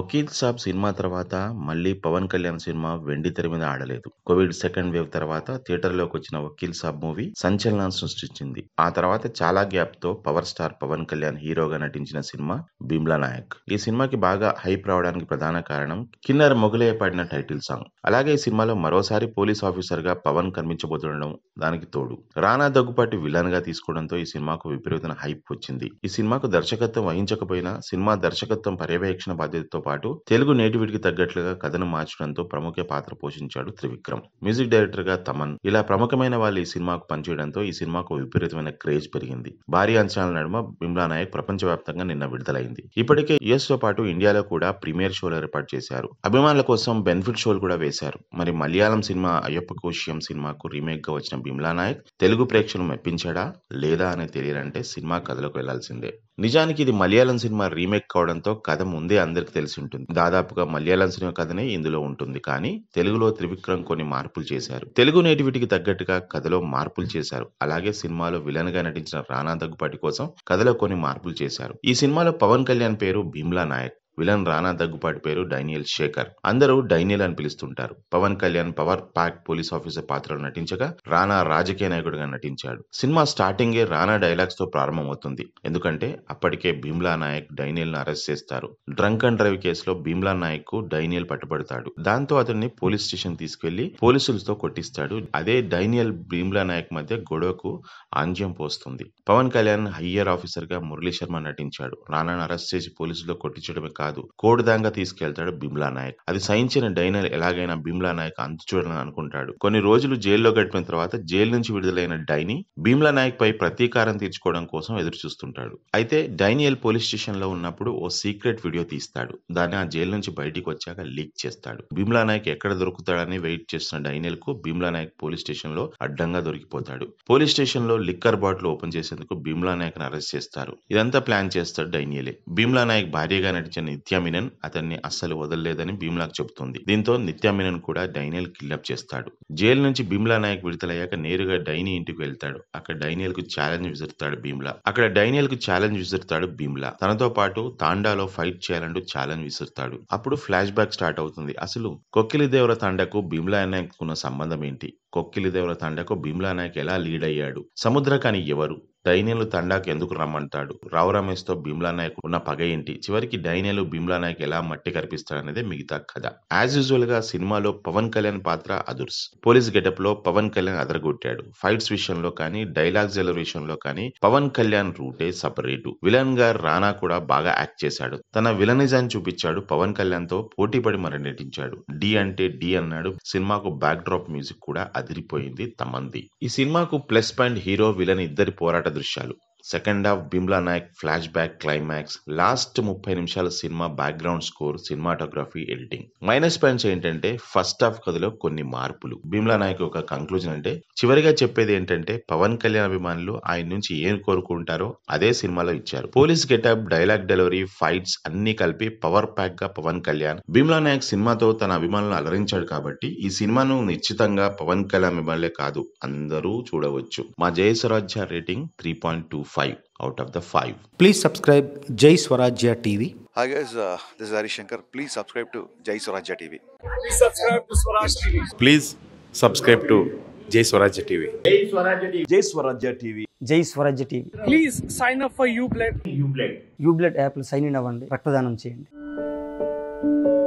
వకీల్ సాబ్ cinema తర్వాత మళ్ళీ Pawan Kalyan cinema వెండి తెర మీద ఆడలేదు కోవిడ్ సెకండ్ వేవ్ తర్వాత థియేటర్లోకి వచ్చిన వకీల్ సాబ్ మూవీ సంచలనం సృష్టించింది ఆ తర్వాత చాలా గ్యాప్ తో పవర్ స్టార్ పవన్ కళ్యాణ్ హీరోగా నటించిన సినిమా భీమ్లా నాయక్ ఈ సినిమాకి బాగా హైప్ రావడానికి ప్రధాన కారణం కిన్నర్ మొగలయ్య పాడిన టైటిల్ సాంగ్ అలాగే ఈ సినిమాలో మరోసారి పోలీస్ ఆఫీసర్ గా పవన్ కనిపించబోతుండడం దానికి తోడు రానా దగ్గుపాటి విలన్ గా తీసుకోవడంతో ఈ సినిమాకు విపరీతమైన హైప్ వచ్చింది ఈ సినిమాకు దర్శకత్వం వహించకపోయినా సినిమా దర్శకత్వం పర్యవేక్షణ బాధ్యతతో పాటు తెలుగు నేటివిటికి తగ్గట్లుగా కథను మార్చడంతో ప్రముఖ పాత్ర పోషించాడు త్రివిక్రమ్ మ్యూజిక్ డైరెక్టర్ గా తమన్ ఇలా ప్రముఖమైన వాళ్ళు ఈ సినిమాకు పనిచేయడంతో ఈ సినిమాకు విపరీతమైన క్రేజ్ పెరిగింది భారీ అంచనాల నడుమ బిమ్లా నాయక్ ప్రపంచవ్యాప్తంగా నిన్న విడుదలైంది ఇప్పటికే యుఎస్ తో పాటు ఇండియాలో కూడా ప్రీమియర్ షోలు ఏర్పాటు చేశారు అభిమానుల కోసం బెనిఫిట్ షోలు కూడా వేశారు మరి మలయాళం సినిమా అయ్యప్ప కోశ్యం సినిమాకు రీమేక్ గా వచ్చిన బిమ్లా నాయక్ తెలుగు ప్రేక్షకులు మెప్పించాడా లేదా అని తెలియాలంటే సినిమా కథలోకి వెళ్లాల్సిందే నిజానికి ఇది మలయాళం సినిమా రీమేక్ కావడంతో కథ ముందే అందరికి తెలిసి ఉంటుంది దాదాపుగా మలయాళం సినిమా కథనే ఇందులో ఉంటుంది కానీ తెలుగులో త్రివిక్రమ్ కొన్ని మార్పులు చేశారు తెలుగు నేటివిటికి తగ్గట్టుగా కథలో మార్పులు చేశారు అలాగే సినిమాలో విలన్ గా నటించిన రానా దగ్గుపాటి కోసం కథలో కొన్ని మార్పులు చేశారు ఈ సినిమాలో పవన్ కళ్యాణ్ పేరు భీమ్లా నాయక్ విలన్ రానా దగ్గుపాటి పేరు డైనియల్ శేఖర్ అందరూ డైనియల్ అని పిలుస్తుంటారు Pawan Kalyan power pack police officer పాత్రలో నటించగా రానా రాజకీయ నాయకుడిగా నటించాడు సినిమా స్టార్టింగే రానా డైలాగ్స్ తో ప్రారంభమవుతుంది ఎందుకంటే అప్పటికే భీమ్లా నాయక్ డైనియల్ ను అరెస్ట్ చేస్తారు డ్రంక్ అండ్ డ్రైవ్ కేసులో భీమ్లా నాయక్ కు డైనియల్ పట్టుబడతాడు దాంతో అతన్ని పోలీస్ స్టేషన్ తీసుకెళ్లి పోలీసులతో కొట్టిస్తాడు అదే డైనియల్ భీమ్లా నాయక్ మధ్య గొడవకు ఆంజ్యం పోస్తుంది పవన్ కళ్యాణ్ హయ్యర్ ఆఫీసర్ గా మురళీ శర్మ నటించాడు రానాను అరెస్ట్ చేసి పోలీసులో కొట్టించడమే కాదు కోడిదాంగా తీసుకెళ్తాడు బిమ్లా నాయక్ అది సహించిన డైనర్ ఎలాగైనా బిమ్లా నాయక్ అంతు చూడాలని అనుకుంటాడు కొన్ని రోజులు జైల్లో గడిపిన తర్వాత జైలు నుంచి విడుదలైన డైని భీమ్లా నాయక్ పై ప్రతీకారం తీర్చుకోవడం కోసం ఎదురు చూస్తుంటాడు అయితే డైనియల్ పోలీస్ స్టేషన్ లో ఉన్నప్పుడు ఓ సీక్రెట్ వీడియో తీస్తాడు దాన్ని ఆ జైలు నుంచి బయటికి వచ్చాక లీక్ చేస్తాడు భీమ్లా నాయక్ ఎక్కడ దొరుకుతాడని వెయిట్ చేస్తున్న డైనియల్ కు భీమ్లా నాయక్ పోలీస్ స్టేషన్ లో అడ్డంగా దొరికిపోతాడు పోలీస్ స్టేషన్ లో లిక్కర్ బాటిల్ ఓపెన్ చేసేందుకు భీమ్లా నాయక్ అరెస్ట్ చేస్తారు ఇదంతా ప్లాన్ చేస్తాడు డైనియలే భీమ్లా నాయక్ భార్యగా నటించిన నిత్యా మీనన్ అతన్ని అస్సలు వదలలేదని భీమ్లాకు చెబుతుంది దీంతో నిత్యా మీనన్ కూడా డైనియల్ కిడ్నాప్ చేస్తాడు జైలు నుంచి భీమ్లా నాయక్ విడుదలయ్యాక నేరుగా డైనీ ఇంటికి వెళ్తాడు అక్కడ డైనియల్ కు ఛాలెంజ్ విసురుతాడు భీమ్లా అక్కడ డైనియల్ కు ఛాలెంజ్ విసురుతాడు భీమ్లా తనతో పాటు తాండాలో ఫైట్ చేయాలంటూ ఛాలెంజ్ విసురుతాడు అప్పుడు ఫ్లాష్ బ్యాక్ స్టార్ట్ అవుతుంది అసలు కొక్కిలి దేవర తండకు భీమ్లా నాయక్ ఉన్న సంబంధం ఏంటి కొక్కిలి దేవర తండకు భీమ్లా నాయక్ ఎలా లీడ్ అయ్యాడు సముద్రకాని ఎవరు డైనియలు తండాకు ఎందుకు రమ్మంటాడు రావు రమేష్ తో భీమ్లా నాయక్ ఉన్న పగ ఏంటి చివరికి డైనియలు భీమ్లా నాయక్ ఎలా మట్టి కనిపిస్తాడనేదే మిగతా కథ యాజ్ యూజువల్ గా సినిమాలో పవన్ కళ్యాణ్ పాత్ర అదుర్స్ పోలీస్ గెటప్ లో పవన్ కళ్యాణ్ అదరగొట్టాడు ఫైట్స్ విషయంలో కానీ డైలాగ్స్ విషయంలో కానీ పవన్ కళ్యాణ్ రూటే సపరేటు విలన్ గా రానా కూడా బాగా యాక్ట్ చేశాడు తన విలనిజాన్ని చూపించాడు పవన్ కళ్యాణ్ తో పోటీ పడి మరి నటించాడు డి అంటే డి అన్నాడు సినిమాకు బ్యాక్ డ్రాప్ మ్యూజిక్ కూడా అదిరిపోయింది తమంది ఈ సినిమాకు ప్లస్ పాయింట్ హీరో విలన్ ఇద్దరి పోరాట దృశ్యాలు second half Bheemla Nayak flashback climax last ముప్పై నిమిషాల cinema background score cinematography editing minus points ఏంటంటే ఫస్ట్ హాఫ్ కథలో కొన్ని మార్పులు బిమ్లా నాయక్ ఒక కంక్లూజన్ అంటే చివరిగా చెప్పేది ఏంటంటే పవన్ కళ్యాణ్ అభిమానులు ఆయన నుంచి ఏం కోరుకుంటారో అదే సినిమాలో ఇచ్చారు police getup dialogue delivery fights అన్ని కలిపి పవర్ ప్యాక్ గా పవన్ కళ్యాణ్ బిమ్లా నాయక్ సినిమాతో తన అభిమానులను అలరించాడు కాబట్టి ఈ సినిమాను నిశ్చితంగా పవన్ కళ్యాణ్ అభిమానులే కాదు అందరూ చూడవచ్చు మా Jayaswarajya rating three point two five out of the five Please subscribe Jai Swarajya TV. Hi guys, uh, this is Hari Shankar. Please subscribe to Jai Swarajya TV. Please subscribe to Swaraj TV. Please subscribe to Jai Swarajya TV Jai Swarajya TV Jai Swarajya TV Please sign up for UBLED. యూబ్లెట్ యాప్లో sign in అవ్వండి రక్తదానం చేయండి